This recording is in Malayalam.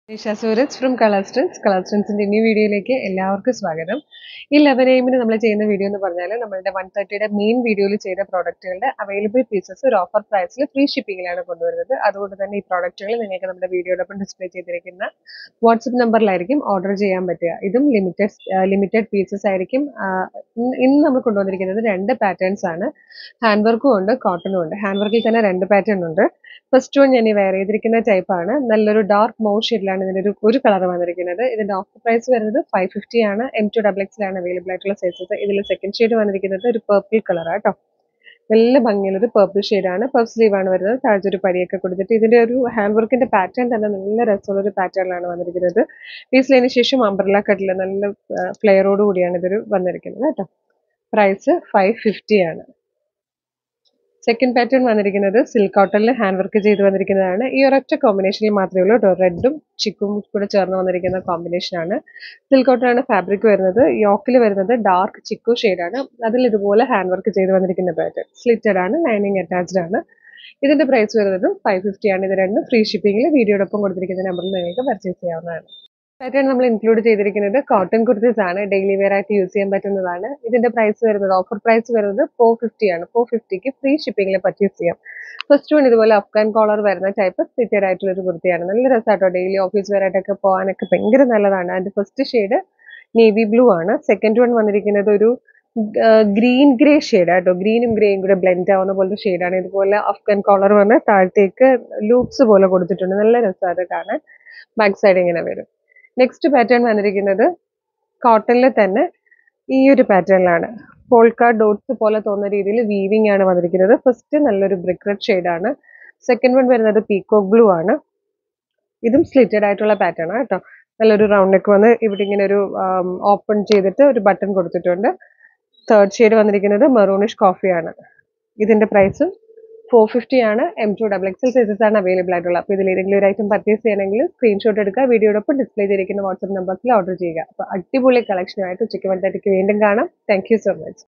നിഷ സൂരജ് ഫ്രം കളർസ്റ്റൻസ് കളർസ്റ്റൻസിന്റെ ഇനി വീഡിയോയിലേക്ക് എല്ലാവർക്കും സ്വാഗതം ഈ ലെവൻ എയിമിന് നമ്മൾ ചെയ്യുന്ന വീഡിയോ എന്ന് പറഞ്ഞാൽ നമ്മളുടെ വൺ തേർട്ടിയുടെ മെയിൻ വീഡിയോയിൽ ചെയ്ത പ്രോഡക്റ്റുകളുടെ അവൈലബിൾ പീസസ് ഒരു ഓഫർ പ്രൈസിൽ ഫ്രീ ഷിപ്പിംഗിലാണ് കൊണ്ടുവരുന്നത് അതുകൊണ്ട് തന്നെ ഈ പ്രോഡക്റ്റുകൾ നിങ്ങൾക്ക് നമ്മുടെ വീഡിയോടൊപ്പം ഡിസ്പ്ലേ ചെയ്തിരിക്കുന്ന വാട്സപ്പ് നമ്പറിലായിരിക്കും ഓർഡർ ചെയ്യാൻ പറ്റുക ഇതും ലിമിറ്റഡ് ലിമിറ്റഡ് പീസസ് ആയിരിക്കും ആ, ഇന്ന് ഇന്ന് നമ്മൾ കൊണ്ടുവന്നിരിക്കുന്നത് രണ്ട് പാറ്റേൺസ് ആണ് ഹാൻഡ് വർക്കും ഉണ്ട് കോട്ടണും ഉണ്ട് ഹാൻഡ് വർക്കിൽ തന്നെ രണ്ട് പാറ്റേൺ ഉണ്ട് ഫസ്റ്റ് വൺ ഞാൻ ഈ വെയർ ചെയ്തിരിക്കുന്ന type ആണ് നല്ലൊരു ഡാർക്ക് മൗ ഷെയ്ഡിലാണ് ഇതിന്റെ ഒരു ഒരു കളർ വന്നിരിക്കുന്നത് ഇതിന്റെ ഓഫർ പ്രൈസ് വരുന്നത് ഫൈവ് ഫിഫ്റ്റി ആണ് എം ടു ഡബിൾ എക്സിലാണ് അവൈലബിൾ ആയിട്ടുള്ള സൈസസ് ഇതിൽ സെക്കൻഡ് ഷെയ്ഡ് വന്നിരിക്കുന്നത് ഒരു പേർപ്പിൾ കളർ ആട്ടോ നല്ല ഭംഗിയുള്ള ഒരു പേർപ്പിൾ ഷെയ്ഡാണ് പഫ് സ്ലീവ് ആണ് വരുന്നത് താഴെ ഒരു പടിയൊക്കെ കൊടുത്തിട്ട് ഇതിന്റെ ഒരു ഹാൻഡ് വർക്കിന്റെ പാറ്റേൺ തന്നെ നല്ല രസമുള്ള ഒരു പാറ്റേണിലാണ് വന്നിരിക്കുന്നത് പീസിലതിന് ശേഷം അംബ്രല കട്ടിൽ നല്ല ഫ്ലെയറോട് കൂടിയാണ് ഇതൊരു വന്നിരിക്കുന്നത് കേട്ടോ പ്രൈസ് ഫൈവ് ഫിഫ്റ്റി ആണ് സെക്കൻഡ് പാറ്റേൺ വന്നിരിക്കുന്നത് സിൽക്ക് കോട്ടണിൽ ഹാൻഡ് വർക്ക് ചെയ്ത് വന്നിരിക്കുന്നതാണ് ഈ ഒരൊറ്റ കോമ്പിനേഷനിൽ മാത്രമേ ഉള്ളൂ കേട്ടോ റെഡും ചിക്കും കൂടെ ചേർന്ന് വന്നിരിക്കുന്ന കോമ്പിനേഷൻ ആണ് സിൽക്ക് കോട്ടൺ ആണ് ഫാബ്രിക് വരുന്നത് യോക്കിൽ വരുന്നത് ഡാർക്ക് ചിക്കു ആണ് അതിൽ ഇതുപോലെ ഹാൻഡ് വർക്ക് ചെയ്ത് വന്നിരിക്കുന്ന പാറ്റേൺ സ്ലിറ്റഡ് ആണ് ലൈനിങ് അറ്റാച്ച്ഡ് ആണ് ഇതിന്റെ പ്രൈസ് വരുന്നത് ഫൈവ് ഫിഫ്റ്റി ആണ് ഇത് രണ്ടും ഫ്രീ ഷിപ്പിംഗിൽ വീഡിയോടൊപ്പം കൊടുത്തിരിക്കുന്ന നമ്പറിൽ നിങ്ങൾക്ക് പർച്ചേസ് ചെയ്യാവുന്നതാണ് പാറ്റേൺ നമ്മൾ ഇൻക്ലൂഡ് ചെയ്തിരിക്കുന്നത് കോട്ടൺ കുർത്തീസ് ആണ് ഡെയിലി വെയർ ആയിട്ട് യൂസ് ചെയ്യാൻ പറ്റുന്നതാണ് ഇതിന്റെ പ്രൈസ് വരുന്നത് ഓഫർ പ്രൈസ് വരുന്നത് ഫോർ ഫിഫ്റ്റി ആണ് ഫോർ ഫിഫ്റ്റിക്ക് ഫ്രീ ഷിപ്പിംഗിൽ പർച്ചേസ് ചെയ്യാം ഫസ്റ്റ് വൺ ഇതുപോലെ അഫ്ഗാൻ കോളർ വരുന്ന ടൈപ്പ് സ്റ്റിറ്റഡ് ആയിട്ടുള്ള ഒരു കുർത്തിയാണ് നല്ല രസമാട്ടോ ഡെയിലി ഓഫീസ് വെയർ ആയിട്ടൊക്കെ പോകാനൊക്കെ ഭയങ്കര നല്ലതാണ് അതിന്റെ ഫസ്റ്റ് ഷെയ്ഡ് നേവി ബ്ലൂ ആണ് സെക്കൻഡ് വൺ വന്നിരിക്കുന്നത് ഒരു ഗ്രീൻ ഗ്രേ ഷെയ്ഡ് ആട്ടോ ഗ്രീനും ഗ്രേയും കൂടെ ബ്ലെൻഡ് ആവുന്ന പോലത്തെ ഷെയ്ഡാണ് ഇതുപോലെ അഫ്ഗാൻ കോളർ വന്ന് താഴത്തേക്ക് ലൂപ്സ് പോലെ കൊടുത്തിട്ടുണ്ട് നല്ല രസമാണ് കാണാൻ ബാക്ക് സൈഡ് ഇങ്ങനെ വരും നെക്സ്റ്റ് പാറ്റേൺ വന്നിരിക്കുന്നത് കോട്ടണിൽ തന്നെ ഈ ഒരു പാറ്റേണിലാണ് പോൾക്കാ ഡോട്ട്സ് പോലെ തോന്നുന്ന രീതിയിൽ വീവിംഗ് ആണ് വന്നിരിക്കുന്നത് ഫസ്റ്റ് നല്ലൊരു ബ്രിക്ക് റെഡ് ഷെയ്ഡാണ് സെക്കൻഡ് വൺ വരുന്നത് പീക്കോക്ക് ബ്ലൂ ആണ് ഇതും സ്ലിറ്റഡ് ആയിട്ടുള്ള പാറ്റേൺ ആണ് കേട്ടോ നല്ലൊരു റൗണ്ട് നെക്ക് വന്ന് ഇവിടെ ഇങ്ങനെ ഒരു ഓപ്പൺ ചെയ്തിട്ട് ഒരു ബട്ടൺ കൊടുത്തിട്ടുണ്ട് തേർഡ് ഷെയ്ഡ് വന്നിരിക്കുന്നത് മെറൂണിഷ് കോഫിയാണ് ഇതിന്റെ പ്രൈസ് ഫോർ ഫിഫ്റ്റി ആണ് M to double XL sizes ആണ് അവൈലബിൾ ആയിട്ടുള്ളത് അപ്പോൾ ഇതിൽ ഏതെങ്കിലും ഒരു ഐറ്റം പർച്ചേസ് ചെയ്യണമെങ്കിൽ സ്ക്രീൻഷോട്ട് എടുക്കുക വീഡിയോടൊപ്പം ഡിസ്പ്ലേ ചെയ്തിരിക്കുന്ന വാട്സ്ആപ്പ് നമ്പറിൽ ഓർഡർ ചെയ്യുക അപ്പോൾ അടിപൊളി കളക്ഷനുമായിട്ട് ഉച്ചയ്ക്ക് വലുതായിട്ട് വീണ്ടും കാണാം താങ്ക് യു സോ മച്ച്